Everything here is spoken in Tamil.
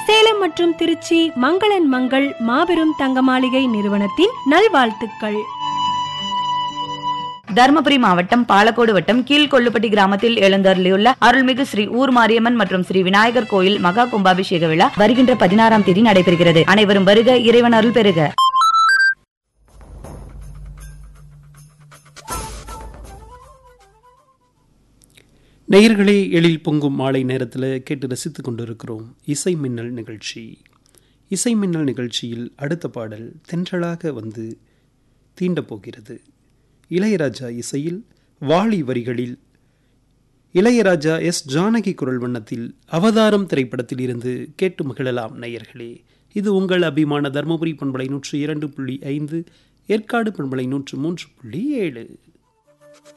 சேலம் மற்றும் திருச்சி மங்களன் மங்கள் மாபெரும் தங்க மாளிகை நிறுவனத்தின் நல்வாழ்த்துக்கள் தருமபுரி மாவட்டம் பாலக்கோடு வட்டம் கீழ்கொள்ளுப்பட்டி கிராமத்தில் எழுந்தருளியுள்ள அருள்மிகு ஸ்ரீ ஊர் மாரியம்மன் மற்றும் ஸ்ரீ விநாயகர் கோயில் மகா கும்பாபிஷேக விழா வருகின்ற பதினாறாம் தேதி நடைபெறுகிறது அனைவரும் வருக இறைவன் அருள் பெறுக நேயர்களே எழில் பொங்கும் மாலை நேரத்தில் கேட்டு ரசித்துக் கொண்டிருக்கிறோம் இசை மின்னல் நிகழ்ச்சி இசை மின்னல் நிகழ்ச்சியில் அடுத்த பாடல் தென்றலாக வந்து தீண்டப் போகிறது இளையராஜா இசையில் வாலி வரிகளில் இளையராஜா எஸ் ஜானகி குரல் வண்ணத்தில் அவதாரம் திரைப்படத்தில் இருந்து கேட்டு மகிழலாம் நேயர்களே இது உங்கள் அபிமான தர்மபுரி பண்பலை நூற்று இரண்டு புள்ளி ஐந்து ஏற்காடு பண்பலை நூற்று மூன்று புள்ளி ஏழு